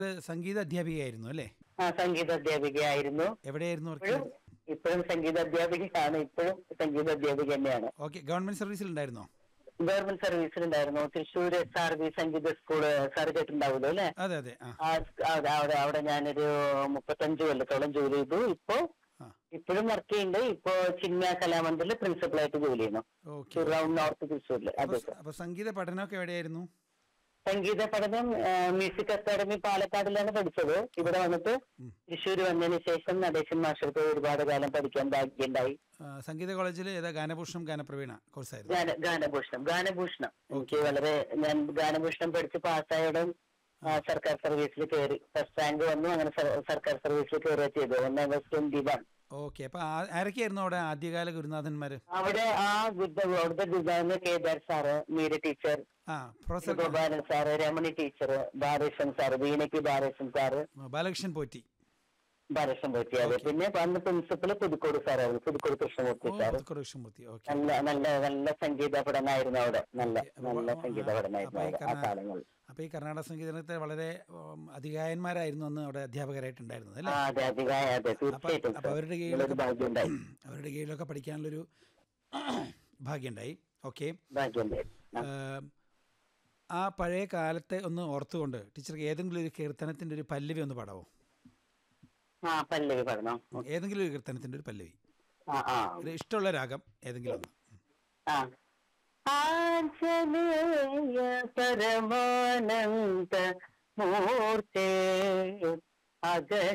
ഇത് സംഗീത അധ്യാപികയായിരുന്നു അല്ലേ ആ സംഗീത അധ്യാപികയായിരുന്നു എവിടെയായിരുന്നു വർക്ക് ഇപ്പോഴും ഇപ്പോഴും സംഗീത അധ്യാപികയാണ് ഇപ്പോഴും സംഗീത അധ്യാപിക തന്നെയാണ് ഓക്കെ ഗവൺമെന്റ് സർവീസിൽ ഉണ്ടായിരുന്നോ ഗവൺമെന്റ് സർവീസിലുണ്ടായിരുന്നു തൃശ്ശൂർ എസ് ആർ ബി സംഗീത സ്കൂള് സാർ കേട്ടിട്ടുണ്ടാവുമല്ലോ അല്ലെ അതെ അതെ ആ ആ സ്- അവിടെ അവിടെ അവിടെ ഞാനൊരു മുപ്പത്തഞ്ച് കൊല്ലത്തോളം ജോലി ചെയ്തു ഇപ്പോ ആ ഇപ്പോഴും വർക്ക് ചെയ്യുന്നുണ്ട് ഇപ്പോ ചിന്മയ കലാമന്ദിറിൽ പ്രിൻസിപ്പളായിട്ട് ജോലി ചെയ്യുന്നു ഓക്കെ റൗണ്ട് നോർത്ത് തൃശ്ശൂരിൽ അതെ സർ അപ്പൊ സംഗീത പഠനമൊക്കെ എവിടെയായിരുന്നു സംഗീത പഠനം ആ, മ്യൂസിക് അക്കാദമി പാലക്കാടിലാണ് പഠിച്ചത് ഇവിടെ വന്നിട്ട് തൃശ്ശൂർ വന്നതിന് ശേഷം നടേശൻ മാഷർക്ക് ഒരുപാട് കാലം പഠിക്കാൻ ഭാഗ്യമുണ്ടായി ആ, സംഗീത കോളേജിൽ ഏതാ ഗാനഭൂഷണം ഗാനപ്രവീണ കോഴ്സായിരുന്നു ഗാന ഗാനഭൂഷണം ഗാനഭൂഷണം എനിക്ക് വളരെ ഞാൻ ഗാനഭൂഷണം പഠിച്ച് പാസ്സായതും ആ, സർക്കാർ സർവീസിൽ കയറി ഫസ്റ്റ് റാങ്ക് വന്നു അങ്ങനെ സർ- സർക്കാർ സർവീസിൽ കയറുക ചെയ്തു ഒന്ന് ട്വന്റി വൺ ഓക്കെ അപ്പൊ ആ- ആരൊക്കെയായിരുന്നു അവിടെ ആദ്യകാല ഗുരുനാഥന്മാര് അവിടെ ആ ഗുരുത അവിടുത്തെ ഗുരുദാന കേദാർ സാറ് മീര ടീച്ചർ ആ professor Gopalan sir Ramani teacher Balakrishnan sir വീണയ്ക്ക് ബാലകൃഷ്ണൻ സാറ് ബാലകൃഷ്ണൻ പോറ്റി ബാലകൃഷ്ണൻ പറ്റി അതെ പിന്നെ അന്ന് പ്രിൻസിപ്പൽ പുതുക്കോട് സാറായിരുന്നു പുതുക്കോട് കൃഷ്ണമൂർത്തി ഓ സാറ് കൃഷ്ണമൂർത്തി ഓക്കെ നല്ല നല്ല നല്ല സംഗീത പഠനമായിരുന്നു അവിടെ നല്ല നല്ല സംഗീത പഠനമായിരുന്നു അപ്പൊ ഈ അവിടെ ആ കർണാ- കാലങ്ങളിൽ അപ്പൊ ഈ കർണാടക സംഗീതത്തെ വളരെ ഉം, അധികായന്മാരായിരുന്നു അന്ന് അവിടെ അധ്യാപകരായിട്ടുണ്ടായിരുന്നത് അല്ലേ ആ അതെ അധികം അതെ തീർച്ചയായിട്ടും അപ്പൊ അവരുടെ ഒരു കീഴിലൊക്കെ ഭാഗ്യമുണ്ടായി അവരുടെ കീഴിലൊക്കെ പഠിക്കാനുള്ളൊരു ഭാഗ്യമുണ്ടായി ഓക്കെ ഭാഗ്യമുണ്ടായി ആ. ആ പഴയ കാലത്തെ ഒന്ന് ഓർത്തുകൊണ്ട് ടീച്ചർക്ക് ഏതെങ്കിലും ഒരു കീർത്തനത്തിന്റെ ഒരു പല്ലവി ഒന്ന് പാടാവോ ആ പല്ലവി പഠനം ഏതെങ്കിലും ഒരു കീർത്തനത്തിന്റെ ഒരു പല്ലവി ആ ആ ഒരു ഇഷ്ടമുള്ള രാഗം ഏതെങ്കിലും ഒന്ന് ആ ആഞ്ജനേയ പരമാനന്ദ മൂർത്തേ അഗ